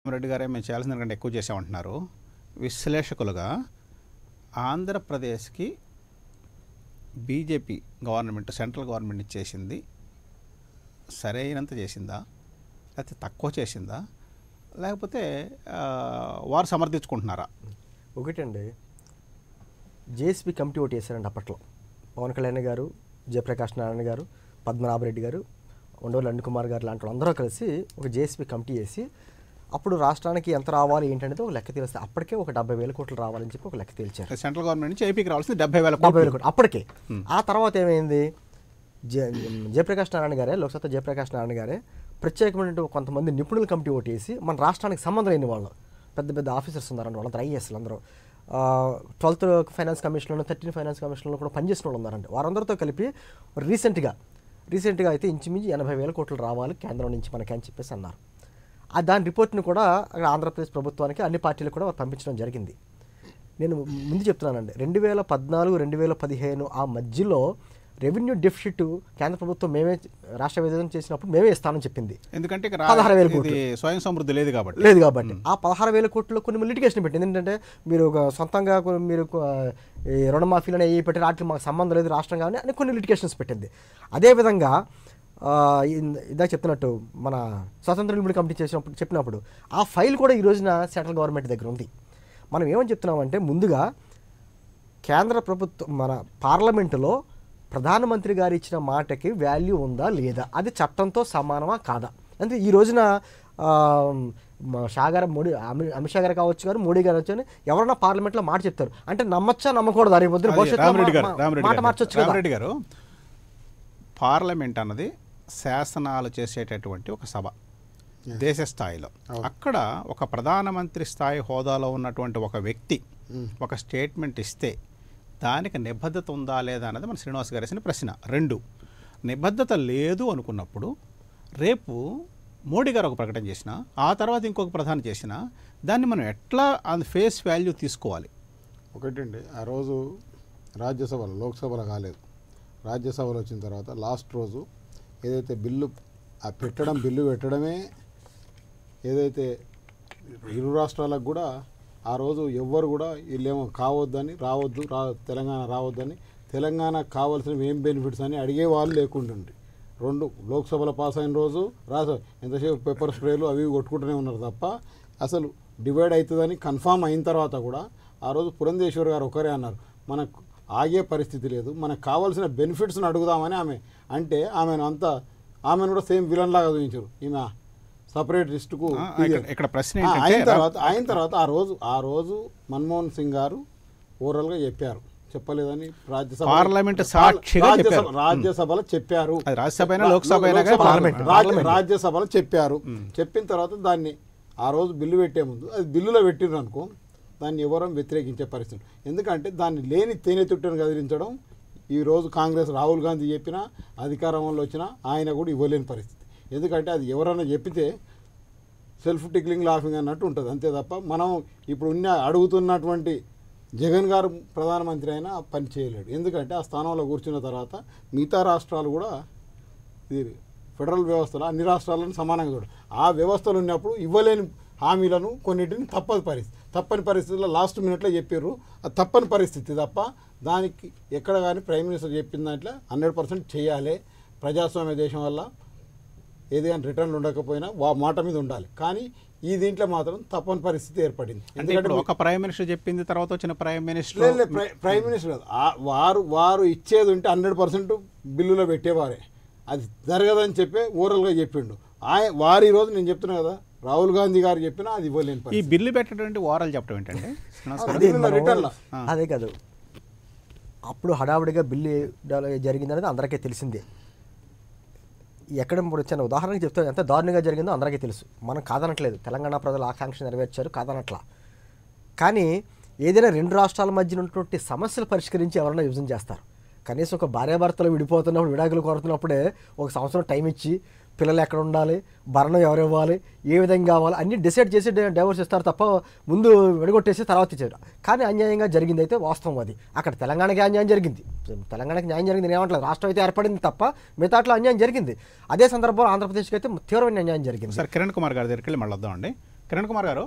రెడ్డి గారే మేము చేయాల్సిన కంటే ఎక్కువ చేసామంటున్నారు విశ్లేషకులుగా ఆంధ్రప్రదేశ్కి బీజేపీ గవర్నమెంట్ సెంట్రల్ గవర్నమెంట్ చేసింది సరైనంత చేసిందా లేకపోతే తక్కువ చేసిందా లేకపోతే ఆ, వారు సమర్థించుకుంటున్నారా ఒకటండి జేఎస్పీ కమిటీ ఒకటి వేశారండి అప్పట్లో పవన్ కళ్యాణ్ గారు జయప్రకాష్ నారాయణ గారు పద్మనాభరెడ్డి గారు ఉండవల్లి అనిల్ కుమార్ గారు లాంటి వాళ్ళందరూ కలిసి ఒక జేఎస్పీ కమిటీ వేసి అప్పుడు రాష్ట్రానికి ఎంత రావాలి ఏంటనేది ఒక లెక్క తెలిస్తే అప్పటికే ఒక డెబ్బై వేల కోట్లు రావాలని చెప్పి ఒక లెక్క తేల్చారు సెంట్రల్ గవర్నమెంట్ నుంచి ఏపీకి రావాల్సింది డెబ్బై వేల డెబ్బై కోట్లు వేల కోట్లు అప్పటికే ఆ తర్వాత ఏమైంది జయ జయప్రకాష్ నారాయణ గారే లోక్సత్తా జయప్రకాష్ నారాయణ గారే ప్రత్యేకమైన కొంతమంది నిపుణుల కమిటీ ఒకటి వేసి మన రాష్ట్రానికి సంబంధం లేని వాళ్ళు పెద్ద పెద్ద ఆఫీసర్స్ ఉన్నారండి వాళ్ళందరూ ఐఏఎస్లు అందరూ ట్వెల్త్ ఫైనాన్స్ కమిషన్లో థర్టీన్ ఫైనాన్స్ కమిషన్లో కూడా పనిచేసిన వాళ్ళు ఉన్నారండి వారందరితో కలిపి రీసెంట్గా రీసెంట్గా అయితే ఇంచుమించు ఎనభై వేల కోట్లు రావాలి కేంద్రం నుంచి మనకి అని చెప్పేసి అన్నారు ఆ దాని రిపోర్ట్ని కూడా అక్కడ ఆంధ్రప్రదేశ్ ప్రభుత్వానికి అన్ని పార్టీలకు కూడా వారు పంపించడం జరిగింది నేను ముందు చెప్తున్నానండి రెండు వేల పద్నాలుగు రెండు వేల పదిహేను ఆ మధ్యలో రెవెన్యూ డెఫిసిట్ కేంద్ర ప్రభుత్వం మేమే రాష్ట్ర విభజన చేసినప్పుడు మేమే ఇస్తామని చెప్పింది ఎందుకంటే ఇక్కడ పదహారు వేల ఇది స్వయం సమృద్ధి లేదు కాబట్టి లేదు కాబట్టి ఆ పదహారు వేల కోట్లలో కొన్ని లిటిగేషన్ పెట్టింది ఏంటంటే మీరు ఒక సొంతంగా కొన్ని మీరు కొ- ఈ రుణమాఫీలను అయ్యి పెట్టి వాటికి మాకు సంబంధం లేదు రాష్ట్రం కానీ అని కొన్ని లిటిగేషన్స్ పెట్టింది అదేవిధంగా ఆ, ఇన్- ఇందాక చెప్తున్నట్టు మన స్వతంత్ర నిపుణుల కమిటీ చేసినప్పుడు చెప్పినప్పుడు ఆ ఫైల్ కూడా ఈ రోజున సెంట్రల్ గవర్నమెంట్ దగ్గర ఉంది మనం ఏమని చెప్తున్నామంటే ముందుగా కేంద్ర ప్రభుత్వం మన పార్లమెంటులో ప్రధానమంత్రి గారు ఇచ్చిన మాటకి వాల్యూ ఉందా లేదా అది చట్టంతో సమానమా కాదా అంటే ఈ రోజున ఆ, మ- షా గారు మోడీ అమి- అమిత్ షా గారు కావచ్చు గారు మోడీ గారు వచ్చి ఎవరన్నా పార్లమెంట్లో మాట చెప్తారు అంటే నమ్మచ్చా నమ్మకూడదు రేపు పొద్దున అది భవిష్యత్తులో రామరెడ్డి గారు మా- రామరెడ్డి మాట గారు మార్చొచ్చు కదా రామరెడ్డి గారు పార్లమెంట్ అన్నది శాసనాలు చేసేటటువంటి ఒక సభ దేశ స్థాయిలో అక్కడ ఒక ప్రధానమంత్రి స్థాయి హోదాలో ఉన్నటువంటి ఒక వ్యక్తి ఒక స్టేట్మెంట్ ఇస్తే దానికి నిబద్ధత ఉందా లేదా అన్నది మన శ్రీనివాస్ గారు వేసిన ప్రశ్న రెండు నిబద్ధత లేదు అనుకున్నప్పుడు రేపు మోడీ గారు ఒక ప్రకటన చేసిన ఆ తర్వాత ఇంకొక ప్రధాని చేసిన దాన్ని మనం ఎట్లా అది ఫేస్ వాల్యూ తీసుకోవాలి ఒకటండి ఆ రోజు రాజ్యసభలో లోక్సభలో కాలేదు రాజ్యసభలో వచ్చిన తర్వాత లాస్ట్ రోజు ఏదైతే బిల్లు ఆ పెట్టడం బిల్లు పెట్టడమే ఏదైతే ఇరు రాష్ట్రాలకు కూడా ఆ రోజు ఎవ్వరు కూడా వీళ్ళేమో కావద్దని రావద్దు రా తెలంగాణ రావద్దని తెలంగాణకు కావాల్సిన ఏం బెనిఫిట్స్ అని అడిగే వాళ్ళు లేకుంటుండ్రి రెండు లోక్సభలో పాస్ అయిన రోజు రాస ఎంతసేపు పెప్పర్ స్ప్రేలు అవి ఇవి కొట్టుకుంటూనే ఉన్నారు తప్ప అసలు డివైడ్ అవుతుందని కన్ఫామ్ అయిన తర్వాత కూడా ఆ రోజు పురంధేశ్వర్ గారు ఒకరే అన్నారు మనకు ఆగే పరిస్థితి లేదు మనకు కావాల్సిన బెనిఫిట్స్ని అడుగుదామని ఆమె అంటే ఆమెను అంత ఆమెను కూడా సేమ్ విలన్ లాగా చూపించారు ఈమె సపరేట్ లిస్టుకు ఆ, ఇక్కడ- ఇక్కడ ప్రశ్న ఆ, ఏంటంటే అయిన తర్వాత అయిన తర్వాత ఆ రోజు ఆ రోజు మన్మోహన్ సింగ్ గారు ఓవరాల్గా చెప్పారు చెప్పలేదని రాజ్యసభ పార్లమెంట్ సాక్షిగా రాజ్యసభ- చెప్పారు. రాజ్యసభలో చెప్పారు అది రాజ్యసభ అయినా, లోక్సభ అయినా కానీ లోక్సభ- పార్లమెంట్. రాజ్య- పార్లమెంట్. రాజ్యసభలో చెప్పారు చెప్పిన తర్వాత దాన్ని ఆ రోజు బిల్లు పెట్టే ముందు అది బిల్లులో పెట్టిర్రు అనుకో దాన్ని ఎవరం వ్యతిరేకించే పరిస్థితి ఎందుకంటే దాన్ని లేని తేనెతుట్టను కదిలించడం ఈ రోజు కాంగ్రెస్ రాహుల్ గాంధీ చెప్పినా అధికారంలో వచ్చినా ఆయన కూడా ఇవ్వలేని పరిస్థితి ఎందుకంటే అది ఎవరైనా చెప్పితే సెల్ఫ్ టిక్లింగ్ లాఫింగ్ అన్నట్టు ఉంటుంది అంతే తప్ప మనం ఇప్పుడు ఉన్న అడుగుతున్నటువంటి జగన్ గారు ప్రధానమంత్రి అయినా పని చేయలేడు ఎందుకంటే ఆ స్థానంలో కూర్చున్న తర్వాత మిగతా రాష్ట్రాలు కూడా ఇది ఫెడరల్ వ్యవస్థలో అన్ని రాష్ట్రాలను సమానంగా చూడ ఆ వ్యవస్థలు ఉన్నప్పుడు ఇవ్వలేని హామీలను కొన్నిటిని తప్పని పరిస్థితి తప్పని పరిస్థితుల్లో లాస్ట్ మినిట్లో చెప్పారు అది తప్పని పరిస్థితి తప్ప దానికి ఎక్కడ కానీ ప్రైమ్ మినిస్టర్ చెప్పిన దాంట్లో హండ్రెడ్ పర్సెంట్ చేయాలి ప్రజాస్వామ్య దేశం వల్ల ఏది కానీ రిటర్న్లు ఉండకపోయినా వా మాట మీద ఉండాలి కానీ ఈ దీంట్లో మాత్రం తప్పని పరిస్థితి ఏర్పడింది అంటే ఇప్పుడు ఒక ప్రైమ్ మినిస్టర్ చెప్పింది తర్వాత వచ్చిన ప్రైమ్ మినిస్టర్ లేదు, లేదు, ప్రై- ప్రైమ్ మినిస్టర్ కాదు ఆ- వారు వారు ఇచ్చేది ఉంటే హండ్రెడ్ పర్సెంట్ బిల్లులో పెట్టేవారే అది జరగదని చెప్పే ఓరల్గా చెప్పిండు ఆయ వారు ఈ రోజు నేను చెప్తున్నా కదా రాహుల్ గాంధీ గారు చెప్పినా అది ఇవ్వలేని ఈ పరిస్థితి బిల్లు పెట్టేటువంటి వారాలు చెప్పడం ఏంటంటే శ్రీనివాస్ గారు? అదే బిల్లులో మనం- రిటర్న్లా? అదే కాదు అప్పుడు హడావుడిగా బిల్లు డ- జరిగిందనేది అందరికీ తెలిసిందే ఎక్కడ ఇప్పుడు చిన్న ఉదాహరణకి చెప్తే ఎంత దారుణంగా జరిగిందో అందరికీ తెలుసు మనం కాదనట్లేదు తెలంగాణ ప్రజలు ఆకాంక్ష నెరవేర్చారు కాదనట్లా కానీ ఏదైనా రెండు రాష్ట్రాల మధ్య ఉన్నటువంటి సమస్యలు పరిష్కరించి ఎవరైనా విభజన చేస్తారు కనీసం ఒక భార్యాభర్తలు విడిపోతున్నప్పుడు విడాకులు కోరుతున్నప్పుడే ఒక సంవత్సరం టైం ఇచ్చి పిల్లలు ఎక్కడ ఉండాలి భరణం ఎవరు ఇవ్వాలి ఏ విధంగా కావాలి అన్నీ డిసైడ్ చేసి డి- డైవర్స్ ఇస్తారు తప్ప ముందు విడగొట్టేసి తర్వాత ఇచ్చారు కానీ అన్యాయంగా జరిగింది అయితే వాస్తవం అది అక్కడ తెలంగాణకి అన్యాయం జరిగింది తెలంగాణకి న్యాయం జరిగింది నేను ఏమంటలేదు రాష్ట్రం అయితే ఏర్పడింది తప్ప మిగతాట్లో అన్యాయం జరిగింది అదే సందర్భంలో ఆంధ్రప్రదేశ్కి అయితే తీవ్రమైన అన్యాయం జరిగింది సార్ కిరణ్ కుమార్ గారి దగ్గరికి వెళ్ళి మళ్ళీ వద్దామండి కిరణ్ కుమార్ గారు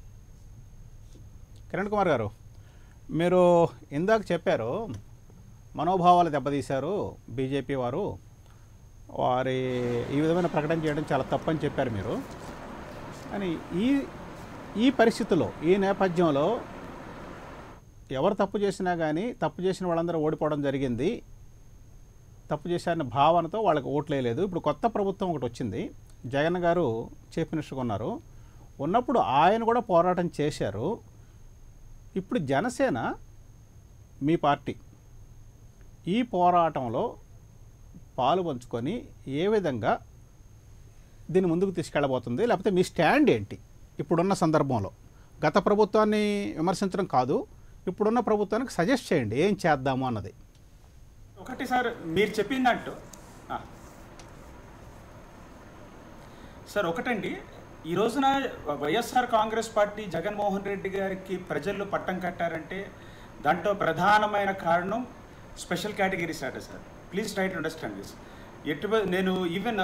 కిరణ్ కుమార్ గారు మీరు ఇందాక చెప్పారు మనోభావాలు దెబ్బతీశారు బీజేపీ వారు వారి ఈ విధమైన ప్రకటన చేయడం చాలా తప్పని చెప్పారు మీరు అని ఈ ఈ పరిస్థితుల్లో ఈ నేపథ్యంలో ఎవరు తప్పు చేసినా కానీ తప్పు చేసిన వాళ్ళందరూ ఓడిపోవడం జరిగింది తప్పు చేశారన్న భావనతో వాళ్ళకి ఓట్లు వేయలేదు ఇప్పుడు కొత్త ప్రభుత్వం ఒకటి వచ్చింది జగన్ గారు చీఫ్ మినిస్టర్గా ఉన్నారు ఉన్నప్పుడు ఆయన కూడా పోరాటం చేశారు ఇప్పుడు జనసేన మీ పార్టీ ఈ పోరాటంలో పాలు పంచుకొని ఏ విధంగా దీన్ని ముందుకు తీసుకెళ్ళబోతుంది లేకపోతే మీ స్టాండ్ ఏంటి ఇప్పుడున్న సందర్భంలో గత ప్రభుత్వాన్ని విమర్శించడం కాదు ఇప్పుడున్న ప్రభుత్వానికి సజెస్ట్ చేయండి ఏం చేద్దాము అన్నది ఒకటి సార్ మీరు చెప్పిందంటూ ఆ. సార్ ఒకటండి ఈ రోజున వైఎస్ఆర్ కాంగ్రెస్ పార్టీ జగన్మోహన్ రెడ్డి గారికి ప్రజలు పట్టం కట్టారంటే దాంట్లో ప్రధానమైన కారణం special category status sir please try to understand this ఎటు నేను ఈవెన్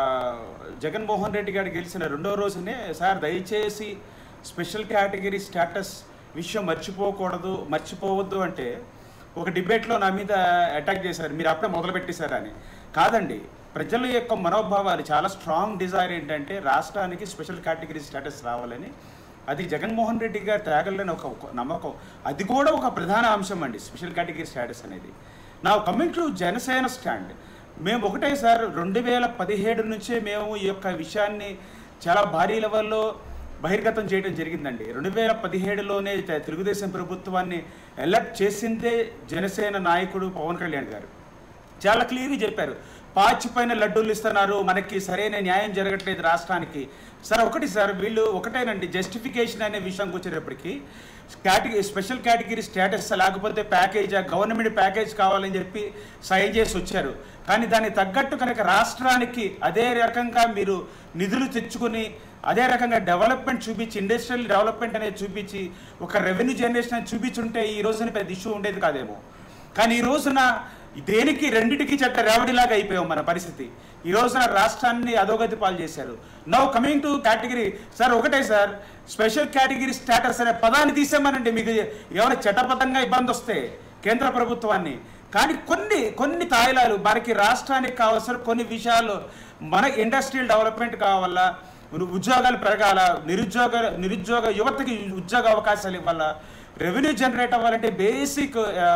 జగన్మోహన్ రెడ్డి గారు గెలిచిన రెండో రోజునే సార్ దయచేసి స్పెషల్ కేటగిరీ స్టేటస్ విషయం మర్చిపోకూడదు మర్చిపోవద్దు అంటే ఒక డిబేట్లో నా మీద అటాక్ చేశారు మీరు అప్పుడే మొదలు పెట్టేశారు అని కాదండి ప్రజల యొక్క మనోభావాలు చాలా స్ట్రాంగ్ డిజైర్ ఏంటంటే రాష్ట్రానికి స్పెషల్ కేటగిరీ స్టేటస్ రావాలని అది జగన్మోహన్ రెడ్డి గారు తేగలని ఒక ఒక నమ్మకం అది కూడా ఒక ప్రధాన అంశం అండి స్పెషల్ కేటగిరీ స్టేటస్ అనేది నా కమింగ్ టు జనసేన స్టాండ్ మేము ఒకటే సార్ రెండు వేల పదిహేడు నుంచే మేము ఈ యొక్క విషయాన్ని చాలా భారీ లెవెల్లో బహిర్గతం చేయడం జరిగిందండి రెండు వేల పదిహేడులోనే త- తెలుగుదేశం ప్రభుత్వాన్ని ఎలక్ట్ చేసిందే జనసేన నాయకుడు పవన్ కళ్యాణ్ గారు చాలా క్లియర్గా చెప్పారు పాచిపోయిన లడ్డూలు ఇస్తున్నారు మనకి సరైన న్యాయం జరగట్లేదు రాష్ట్రానికి సార్ ఒకటి సార్ వీళ్ళు ఒకటేనండి జస్టిఫికేషన్ అనే విషయంకి వచ్చేటప్పటికి కేటగిరీ స్పెషల్ కేటగిరీ స్టేటస్ లేకపోతే ప్యాకేజ్ గవర్నమెంట్ ప్యాకేజ్ కావాలని చెప్పి సైన్ చేసి వచ్చారు కానీ దానికి తగ్గట్టు కనుక రాష్ట్రానికి అదే రకంగా మీరు నిధులు తెచ్చుకుని అదే రకంగా డెవలప్మెంట్ చూపించి ఇండస్ట్రియల్ డెవలప్మెంట్ అనేది చూపించి ఒక రెవెన్యూ జనరేషన్ అనేది చూపించుంటే ఈ రోజున పెద్ద ఇష్యూ ఉండేది కాదేమో కానీ ఈ రోజున దేనికి రెండిటికి చట్ట రేవడిలాగా అయిపోయాం మన పరిస్థితి ఈ రోజున రాష్ట్రాన్ని అధోగతి పాలు చేశారు now coming to category sir ఒకటే సార్ స్పెషల్ కేటగిరీ స్టేటస్ అనే పదాన్ని తీసేమనండి మీకు ఏమైనా చట్టబద్ధంగా ఇబ్బంది వస్తే కేంద్ర ప్రభుత్వాన్ని కానీ కొన్ని కొన్ని తాయిలాలు మనకి రాష్ట్రానికి కావాల్సిన కొన్ని విషయాలు మన ఇండస్ట్రియల్ డెవలప్మెంట్ కావాలా ఉద్యోగాలు పెరగాల నిరుద్యోగ నిరుద్యోగ యువతకి ఉద్యోగ అవకాశాలు ఇవ్వాలా రెవెన్యూ జనరేట్ అవ్వాలంటే బేసిక్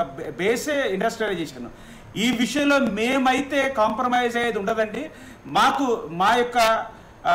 బేసే ఇండస్ట్రియలైజేషన్ ఈ విషయంలో మేమైతే కాంప్రమైజ్ అయ్యేది ఉండదండి మాకు మా యొక్క ఆ,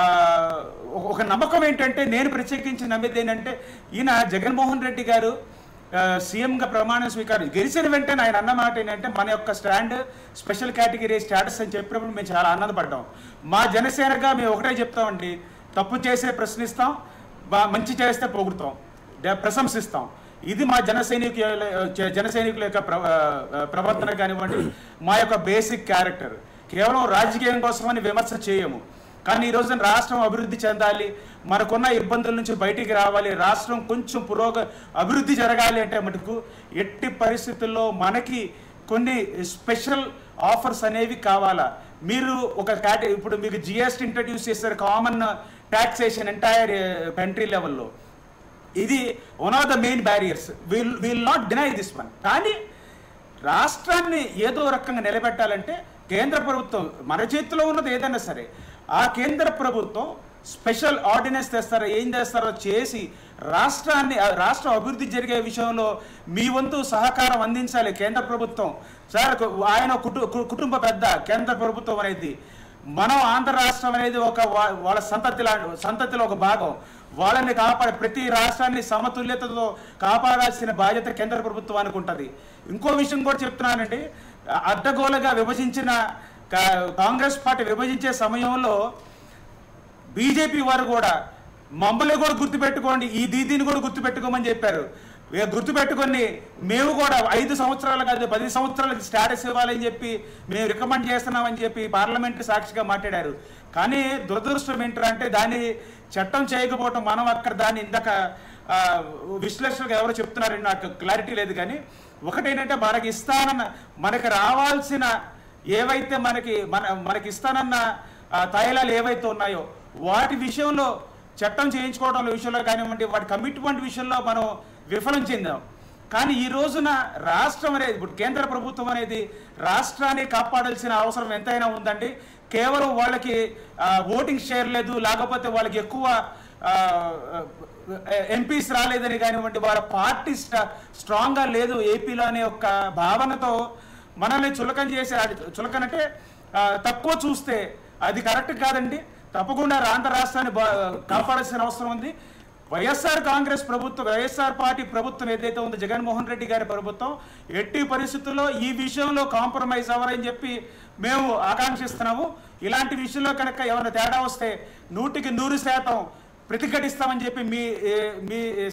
ఒక- ఒక నమ్మకం ఏంటంటే నేను ప్రత్యేకించి నమ్మేది ఏంటంటే ఈయన జగన్మోహన్ రెడ్డి గారు ఆ, సీఎంగా ప్రమాణ స్వీకారం గెలిచిన వెంటనే ఆయన అన్న మాట ఏంటంటే మన యొక్క స్టాండ్ స్పెషల్ కేటగిరీ స్టేటస్ అని చెప్పినప్పుడు మేము చాలా ఆనందపడ్డాం మా జనసేనగా మేము ఒకటే చెప్తామండి తప్పు చేసే ప్రశ్నిస్తాం బా- మంచి చేస్తే పొగుడుతాం డ- ప్రశంసిస్తాం ఇది మా జన సైనికుల జన సైనికుల యొక్క ప్ర- ఆ, ప్రవర్తన కానివ్వండి మా యొక్క బేసిక్ క్యారెక్టర్ కేవలం రాజకీయం కోసమని విమర్శ చేయము కానీ ఈ రోజున రాష్ట్రం అభివృద్ధి చెందాలి మనకున్న ఇబ్బందుల నుంచి బయటికి రావాలి రాష్ట్రం కొంచెం పురోగ అభివృద్ధి జరగాలి అంటే మటుకు ఎట్టి పరిస్థితుల్లో మనకి కొన్ని స్పెషల్ ఆఫర్స్ అనేవి కావాలా మీరు ఒక క్యాట ఇప్పుడు మీకు జిఎస్టీ ఇంట్రడ్యూస్ చేస్తారు కామన్ ట్యాక్సేషన్ ఎంటైర్ కంట్రీ లెవెల్లో ఇది one of the main barriers will will not deny this one కానీ రాష్ట్రాన్ని ఏదో రకంగా నిలబెట్టాలంటే కేంద్ర ప్రభుత్వం మన చేతిలో ఉన్నది ఏదైనా సరే ఆ కేంద్ర ప్రభుత్వం స్పెషల్ ఆర్డినెన్స్ తెస్తారో ఏం చేస్తారో చేసి రాష్ట్రాన్ని ఆ రాష్ట్రం అభివృద్ధి జరిగే విషయంలో మీ వంతు సహకారం అందించాలి కేంద్ర ప్రభుత్వం సార్ ఆయన కుటు కు- కుటుంబ పెద్ద కేంద్ర ప్రభుత్వం అనేది మనం ఆంధ్ర రాష్ట్రం అనేది ఒక వా- వాళ్ళ సంతతి లా సంతతిలో ఒక భాగం వాళ్ళని కాపాడే ప్రతి రాష్ట్రాన్ని సమతుల్యతతో కాపాడాల్సిన బాధ్యత కేంద్ర ప్రభుత్వానికి ఉంటుంది ఇంకో విషయం కూడా చెప్తున్నానండి అ- అడ్డగోలుగా విభజించిన కా- కాంగ్రెస్ పార్టీ విభజించే సమయంలో బీజేపీ వారు కూడా మమ్మల్ని కూడా గుర్తుపెట్టుకోండి ఈ దీదీని కూడా గుర్తుపెట్టుకోమని చెప్పారు ఇక గుర్తుపెట్టుకొని మేము కూడా ఐదు సంవత్సరాలు కాదు పది సంవత్సరాలకి స్టేటస్ ఇవ్వాలని చెప్పి మేము రికమెండ్ చేస్తున్నామని చెప్పి పార్లమెంట్ సాక్షిగా మాట్లాడారు కానీ దురదృష్టం ఏంటంటే దాన్ని చట్టం చేయకపోవటం మనం అక్కడ దాన్ని ఇందాక ఆ, విశ్లేషకులు ఎవరు చెప్తున్నారని నాకు క్లారిటీ లేదు కానీ ఒకటేంటంటే మనకి ఇస్తానన్న మనకి రావాల్సిన ఏవైతే మనకి మన మనకి ఇస్తానన్న ఆ, తైలాలు ఏవైతే ఉన్నాయో వాటి విషయంలో చట్టం చేయించుకోవడం విషయంలో కానివ్వండి వాటి కమిట్మెంట్ విషయంలో మనం విఫలం చెందాం కానీ ఈ రోజున రాష్ట్రం అనేది ఇప్పుడు కేంద్ర ప్రభుత్వం అనేది రాష్ట్రాన్ని కాపాడాల్సిన అవసరం ఎంతైనా ఉందండి కేవలం వాళ్ళకి ఆ, ఓటింగ్ షేర్ లేదు లేకపోతే వాళ్ళకి ఎక్కువ ఎంపీస్ రాలేదని కానివ్వండి వాళ్ళ పార్టీ స్ట్రా- స్ట్రాంగ్గా లేదు ఏపీలో అనే ఒక భావనతో మనల్ని చులకన చేసే అది చులకన అంటే ఆ, తక్కువ చూస్తే అది కరెక్ట్ కాదండి తప్పకుండా ఆంధ్ర రాష్ట్రాన్ని బా- కాపాడాల్సిన అవసరం ఉంది వైఎస్ఆర్ కాంగ్రెస్ ప్రభుత్వం వైఎస్ఆర్ పార్టీ ప్రభుత్వం ఏదైతే ఉందో జగన్మోహన్ రెడ్డి గారి ప్రభుత్వం ఎట్టి పరిస్థితుల్లో ఈ విషయంలో కాంప్రమైజ్ అవ్వరని చెప్పి మేము ఆకాంక్షిస్తున్నాము ఇలాంటి విషయంలో కనుక ఏమైనా తేడా వస్తే నూటికి నూరు శాతం ప్రతిఘటిస్తామని చెప్పి మీ ఏ, మీ